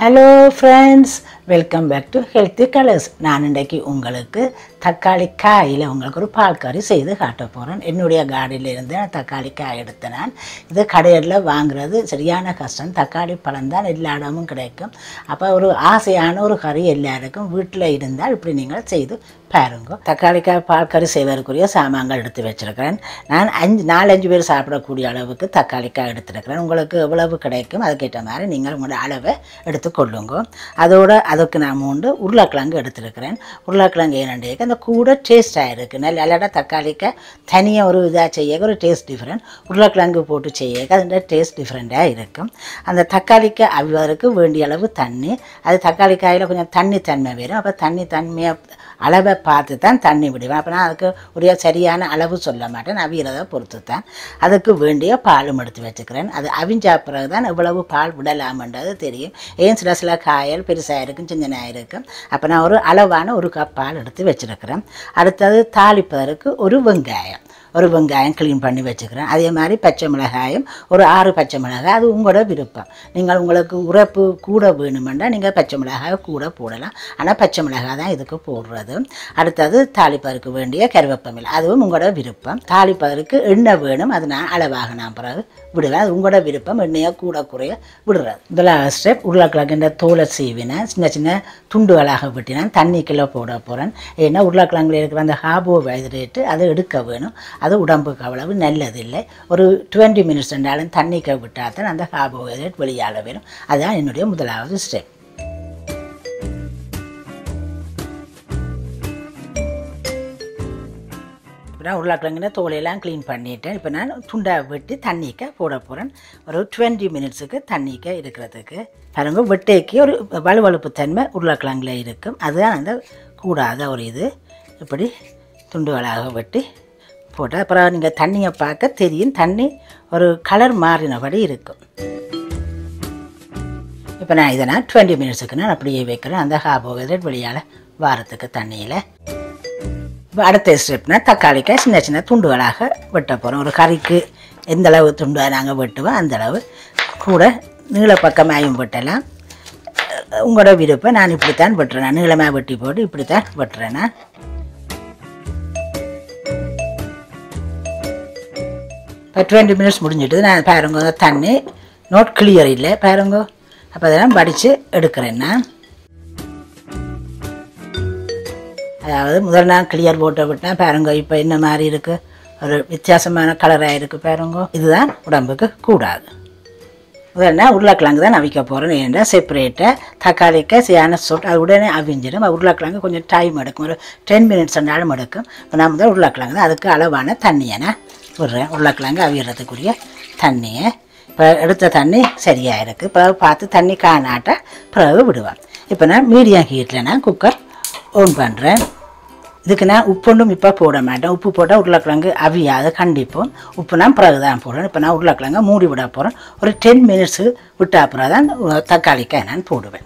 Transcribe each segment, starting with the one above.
hello friends welcome back to healthy colours நான் இன்றைக்கு உங்களுக்கு தக்காளி காயில் உங்களுக்கு ஒரு பால் கறி செய்து காட்ட போகிறேன் என்னுடைய கார்டனில் இருந்து நான் தக்காளி காய் எடுத்த நான் இது கடையில் வாங்குறது சரியான கஷ்டம் தக்காளி பழம் தான் எல்லா இடமும் கிடைக்கும் அப்போ ஒரு ஆசையான ஒரு கறி எல்லாருக்கும் வீட்டில் இருந்தால் இப்படி நீங்கள் செய்து பாருங்க தக்காளிக்காய் பால் கறி செய்வதற்குரிய சாமான்கள் எடுத்து வச்சிருக்கிறேன் நான் அஞ்சு நாலஞ்சு பேர் சாப்பிடக்கூடிய அளவுக்கு தக்காளிக்காய் எடுத்துருக்கிறேன் உங்களுக்கு எவ்வளவு கிடைக்கும் அதுக்கேற்ற மாதிரி நீங்கள் உங்களோட அளவை எடுத்துக்கொள்ளுங்க அதோட அதுக்கு நான் மூண்டு உருளைக்கிழங்கு எடுத்துருக்கிறேன் உருளைக்கிழங்கு ஏனண்டேக்கு அந்த கூட டேஸ்ட்டாக இருக்குது நல்ல அல்லாட தக்காளிக்காய் தனியாக ஒரு இதாக செய்ய ஒரு டேஸ்ட் டிஃப்ரெண்ட் உருளைக்கிழங்கு போட்டு செய்ய அதோட டேஸ்ட் டிஃப்ரெண்ட்டாக இருக்கும் அந்த தக்காளிக்காய் அவிவதற்கு வேண்டிய அளவு தண்ணி அது தக்காளிக்காயில் கொஞ்சம் தண்ணி தன்மை வரும் அப்போ தண்ணி தன்மையை அளவை பார்த்து தான் தண்ணி விடுவேன் அப்போ நான் அதுக்கு உரிய சரியான அளவு சொல்ல மாட்டேன் அவியறதை பொறுத்து தான் அதுக்கு வேண்டிய பாலும் எடுத்து வச்சுக்கிறேன் அது அவிஞ்சா பிறகு தான் எவ்வளவு பால் விடலாமன்றது தெரியும் ஏன் சில சில காயல் பெருசாக இருக்கும் சின்னனாக இருக்கும் அப்போ நான் ஒரு அளவான ஒரு கப் பால் எடுத்து வச்சுருக்கிறேன் அடுத்தது தாளிப்பதற்கு ஒரு வெங்காயம் ஒரு வெங்காயம் க்ளீன் பண்ணி வச்சுக்கிறேன் அதே மாதிரி பச்சை மிளகாயும் ஒரு ஆறு பச்சை மிளகாய் அது உங்களோட விருப்பம் நீங்கள் உங்களுக்கு உரைப்பு கூட வேணுமெண்டா நீங்கள் பச்சை மிளகாய் கூட போடலாம் ஆனால் பச்சை மிளகாய் தான் இதுக்கு போடுறது அடுத்தது தாளிப்பதற்கு வேண்டிய கருவேப்பமில்லை அதுவும் உங்களோட விருப்பம் தாளிப்பதற்கு எண்ணெய் வேணும் அது நான் அளவாக நான் பிறகு விடுவேன் அது உங்களோட விருப்பம் எண்ணெயை கூட குறைய விடுறது முதலாவது ஸ்டெப் உருளைக்கிழங்குன்ற தோலை சீவினேன் சின்ன சின்ன துண்டுகளாக வெட்டினேன் தண்ணிக்குள்ளே போட போகிறேன் ஏன்னா உருளைக்கிழங்குல இருக்கிற அந்த கார்போஹைட்ரேட்டு அதை எடுக்க வேணும் அது உடம்புக்கு அவ்வளவு நல்லதில்லை ஒரு டுவெண்ட்டி மினிட்ஸ் ரெண்டாலும் தண்ணிக்க விட்டால் தான் அந்த கார்போஹைட்ரேட் வெளியால வேணும் அதுதான் என்னுடைய முதலாவது ஸ்டெப் இப்போ நான் உருளைக்கிழங்குன தோலையெல்லாம் க்ளீன் பண்ணிட்டேன் இப்போ நான் துண்டா வெட்டி தண்ணிக்க போட போகிறேன் ஒரு டுவெண்ட்டி மினிட்ஸுக்கு தண்ணிக்க இருக்கிறதுக்கு பாருங்க வெட்டைக்கு ஒரு வலுவழுப்பு தன்மை உருளைக்கிழங்குல இருக்கும் அதுதான் அந்த கூடாத ஒரு இது இப்படி துண்டுகளாக வெட்டி போட்டு அப்புறம் நீங்கள் தண்ணியை பார்க்க தெரியும் தண்ணி ஒரு கலர் மாறினபடி இருக்கும் இப்போ நான் இதை நான் டுவெண்ட்டி மினிட்ஸுக்கு நான் அப்படியே வைக்கிறேன் அந்த கார்போஹைட்ரேட் வெளியால் வாரத்துக்கு தண்ணியில் இப்போ அடுத்த ஸ்டெப்னா தக்காளிக்காய் சின்ன சின்ன துண்டுகளாக வெட்ட போகிறோம் ஒரு கறிக்கு எந்த அளவு துண்டாக நாங்கள் வெட்டுவோம் அந்த அளவு கூட நீள பக்கமாயும் வெட்டலாம் உங்களோட விருப்பம் நான் இப்படித்தான் வெட்டுறேன் நான் நீளமாக வெட்டி போட்டு இப்படித்தான் வெட்டுறேன் நான் இப்போ டுவெண்ட்டி மினிட்ஸ் முடிஞ்சிட்டு நான் பாருங்க அந்த தண்ணி நோட் கிளியர் இல்லை பாருங்க அப்போ அதெல்லாம் படித்து எடுக்கிறேன் நான் அதாவது முதல் நாள் கிளியர் போட்டு விட்டேன் பாருங்க இப்போ என்ன மாதிரி இருக்குது ஒரு வித்தியாசமான கலராக இருக்குது பாருங்க இதுதான் உடம்புக்கு கூடாது முதல் நாள் உருளைக்கிழங்கு தான் அவிக்க போகிறேன் ஏன்னா செப்பரேட்டாக தக்காளிக்காய் சரியான சொட்டு அது உடனே அவிஞ்சிடும் உருளைக்கிழங்கு கொஞ்சம் டைம் எடுக்கும் ஒரு டென் மினிட்ஸ் ரெண்டாலும் எடுக்கும் இப்போ நான் முதல் உருளைக்கிழங்கு தான் அதுக்கு அளவான தண்ணியை நான் விடுறேன் உருளைக்கிழங்கு அவியறதுக்குரிய தண்ணியை இப்போ எடுத்த தண்ணி சரியாக இருக்குது பிறகு பார்த்து தண்ணி காணாட்ட பிறகு விடுவேன் இப்போ நான் மீடியம் ஹீட்டில் நான் குக்கர் ஓன் பண்ணுறேன் இதுக்கு நான் உப்புண்டும் இப்போ போட மாட்டேன் உப்பு போட்டால் உருளைக்கிழங்கு அவியாது கண்டிப்போம் உப்பு நான் பிறகு தான் போடுறேன் இப்போ நான் உருளைக்கிழங்க மூடி விட போகிறேன் ஒரு டென் மினிட்ஸு விட்டா பிறகு தான் தக்காளிக்காய் நான் போடுவேன்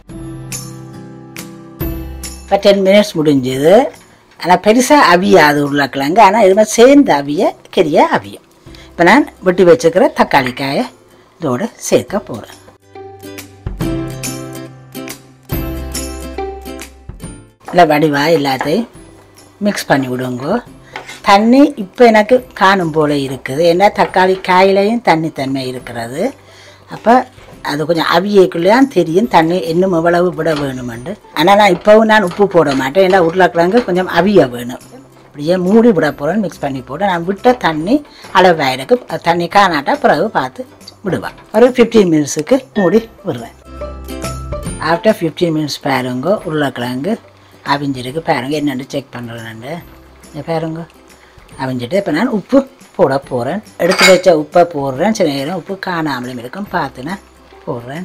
இப்போ டென் மினிட்ஸ் முடிஞ்சது ஆனால் பெருசாக அவியாது உருளைக்கிழங்கு ஆனால் இது மாதிரி சேர்ந்து அவிய கெரிய அவியும் இப்போ நான் வெட்டி வச்சுக்கிற தக்காளிக்காயை இதோடு சேர்க்க போகிறேன் இல்லை வடிவா எல்லாத்தையும் மிக்ஸ் பண்ணி விடுங்க தண்ணி இப்போ எனக்கு காணும் போல் இருக்குது ஏன்னா தக்காளி காயிலையும் தண்ணி தன்மை இருக்கிறது அப்போ அது கொஞ்சம் அவியக்குள்ளேயும் தெரியும் தண்ணி இன்னும் எவ்வளவு விட வேணுமெண்டு ஆனால் நான் இப்போவும் நான் உப்பு போட மாட்டேன் ஏன்னா உருளைக்கிழங்கு கொஞ்சம் அவிய வேணும் அப்படியே மூடி விட போகிறேன் மிக்ஸ் பண்ணி போட்டு நான் விட்ட தண்ணி அளவாயிருக்கு தண்ணி காணாட்டா பிறகு பார்த்து விடுவேன் ஒரு ஃபிஃப்டீன் மினிட்ஸுக்கு மூடி விடுவேன் ஆஃப்டர் ஃபிஃப்டீன் மினிட்ஸ் பாருங்க உருளைக்கிழங்கு அவிஞ்சிருக்கு பாருங்க என்னென்னு செக் பண்ணுறேன்னு பாருங்க அவிஞ்சிட்டு இப்போ நான் உப்பு போட போகிறேன் எடுத்து வச்ச உப்பை போடுறேன் சில நேரம் உப்பு காணாமலும் இருக்கும் பார்த்து நான் போடுறேன்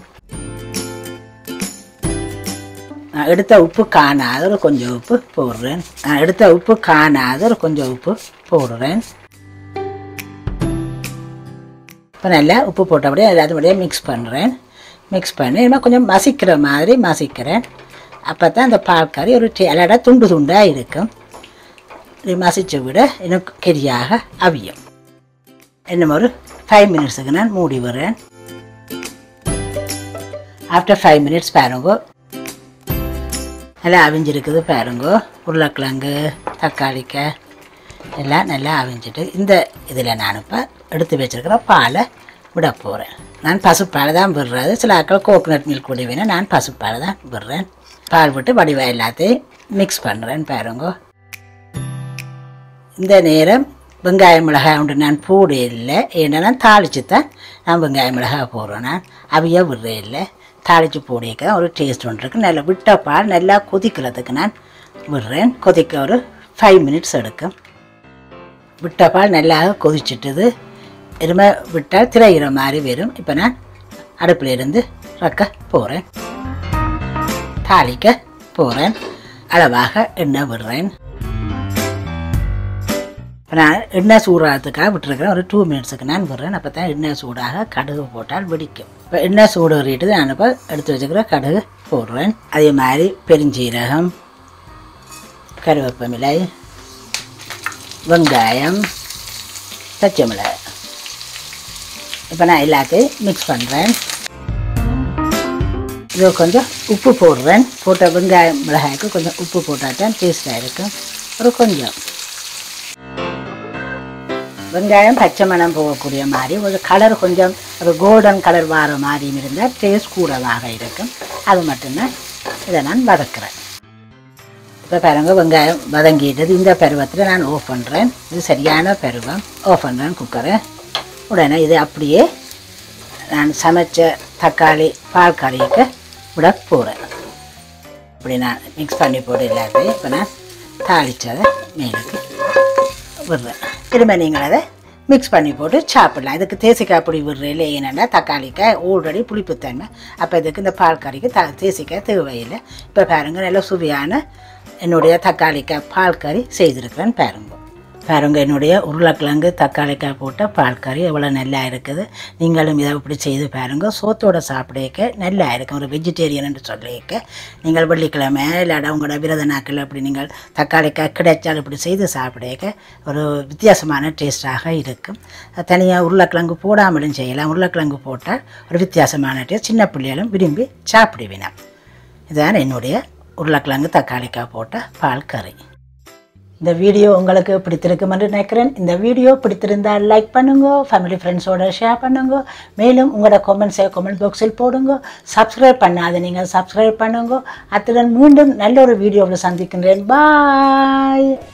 நான் எடுத்த உப்பு காணாத ஒரு கொஞ்சம் உப்பு போடுறேன் நான் எடுத்த உப்பு காணாத ஒரு கொஞ்சம் உப்பு போடுறேன் இப்போ நல்லா உப்பு போட்டபடியே எல்லாத்தையும் மிக்ஸ் பண்ணுறேன் மிக்ஸ் பண்ணி இன்னும் கொஞ்சம் மசிக்கிற மாதிரி மசிக்கிறேன் அப்போ தான் அந்த பால் கறி ஒரு அலடா துண்டு துண்டாக இருக்கும் இது மசிச்ச விட இன்னும் கெரியாக அவியும் இன்னும் ஒரு ஃபைவ் மினிட்ஸுக்கு நான் மூடி வரேன் ஆஃப்டர் ஃபைவ் மினிட்ஸ் பாருங்க நல்லா அவிஞ்சிருக்குது பாருங்க உருளைக்கிழங்கு தக்காளிக்காய் எல்லாம் நல்லா அவிஞ்சிட்டு இந்த இதில் நான் இப்போ எடுத்து வச்சிருக்கிற பாலை விட போகிறேன் நான் பசுப்பால் தான் விடுறது சில ஆட்கள் கோகோனட் மில்க் விடுவேன் நான் பசுப்பால் தான் விடுறேன் பால் விட்டு வடிவா எல்லாத்தையும் மிக்ஸ் பண்ணுறேன் பாருங்க இந்த நேரம் வெங்காய மிளகாய் உண்டு நான் போட இல்லை ஏன்னா நான் தாளித்து தான் நான் வெங்காய மிளகாய் போடுறேன் நான் அவிய விடுறே இல்லை தாளித்து போடிக்க தான் ஒரு டேஸ்ட் ஒன்று இருக்குது நல்லா விட்ட பால் நல்லா கொதிக்கிறதுக்கு நான் விடுறேன் கொதிக்க ஒரு ஃபைவ் மினிட்ஸ் எடுக்கும் விட்ட பால் நல்லா கொதிச்சிட்டுது எருமை விட்டால் திரையிற மாதிரி வரும் இப்போ நான் அடுப்பில் இருந்து ரக்க போகிறேன் தாளிக்க போகிறேன் அளவாக எண்ணெய் விடுறேன் இப்போ நான் எண்ணெய் சூடாகிறதுக்காக விட்டுருக்கிறேன் ஒரு டூ மினிட்ஸுக்கு நான் விடுறேன் அப்போ தான் எண்ணெய் சூடாக கடுகு போட்டால் வெடிக்கும் இப்போ எண்ணெய் சூடு ஏறிட்டு நான் இப்போ எடுத்து வச்சுக்கிற கடுகு போடுறேன் அதே மாதிரி பெருஞ்சீரகம் கருவேப்பமிலை வெங்காயம் பச்சை மிளகாய் இப்போ நான் எல்லாத்தையும் மிக்ஸ் பண்ணுறேன் இது கொஞ்சம் உப்பு போடுறேன் போட்ட வெங்காயம் மிளகாய்க்கு கொஞ்சம் உப்பு போட்டால் தான் டேஸ்ட்டாக இருக்கும் ஒரு கொஞ்சம் வெங்காயம் பச்சை மணம் போகக்கூடிய மாதிரி ஒரு கலர் கொஞ்சம் ஒரு கோல்டன் கலர் வர மாதிரியும் இருந்தால் டேஸ்ட் கூடவாக இருக்கும் அது மட்டும்தான் இதை நான் வதக்குறேன் இப்போ பாருங்க வெங்காயம் வதங்கிட்டது இந்த பருவத்தில் நான் ஆஃப் பண்ணுறேன் இது சரியான பருவம் ஆஃப் பண்ணுறேன் குக்கரை உடனே இது அப்படியே நான் சமைச்ச தக்காளி பால் கறிக்கு விட போகிறேன் இப்படி நான் மிக்ஸ் பண்ணி போட்டு எல்லாத்தையும் இப்போ நான் தாளித்ததை மேலுக்கு விடுறேன் திரும்ப நீங்கள் அதை மிக்ஸ் பண்ணி போட்டு சாப்பிடலாம் இதுக்கு தேசிக்காய் பொடி விடுறேன் ஏன்னா தக்காளிக்காய் ஆல்ரெடி புளிப்புத்தன்மை அப்போ இதுக்கு இந்த பால் கறிக்கு த தேசிக்காய் தேவையில்லை இப்போ பாருங்கள் நல்ல சுவையான என்னுடைய தக்காளிக்காய் பால் கறி செய்திருக்கிறேன் பாருங்க பாருங்க என்னுடைய உருளைக்கிழங்கு தக்காளிக்காய் போட்ட பால் கறி எவ்வளோ நல்லா இருக்குது நீங்களும் இதை இப்படி செய்து பாருங்க சோத்தோட சாப்பிடக்க நல்லா இருக்கும் ஒரு வெஜிடேரியன் சொல்லிக்க நீங்கள் வெள்ளிக்கிழமை இல்லாட உங்களோட விரத நாட்கள் அப்படி நீங்கள் தக்காளிக்காய் கிடைச்சால் இப்படி செய்து சாப்பிடக்க ஒரு வித்தியாசமான டேஸ்டாக இருக்கும் தனியாக உருளைக்கிழங்கு போடாமலும் செய்யலாம் உருளைக்கிழங்கு போட்டால் ஒரு வித்தியாசமான டேஸ்ட் சின்ன பிள்ளைகளும் விரும்பி சாப்பிடுவினா இதுதான் என்னுடைய உருளைக்கிழங்கு தக்காளிக்காய் போட்ட பால் கறி இந்த வீடியோ உங்களுக்கு பிடித்திருக்கும் என்று நினைக்கிறேன் இந்த வீடியோ பிடித்திருந்தால் லைக் பண்ணுங்க ஃபேமிலி ஃப்ரெண்ட்ஸோட ஷேர் பண்ணுங்க மேலும் உங்களோட கமெண்ட்ஸை கமெண்ட் பாக்ஸில் போடுங்க சப்ஸ்கிரைப் பண்ணாத நீங்கள் சப்ஸ்கிரைப் பண்ணுங்க அத்துடன் மீண்டும் நல்ல ஒரு வீடியோவில் சந்திக்கின்றேன் பாய்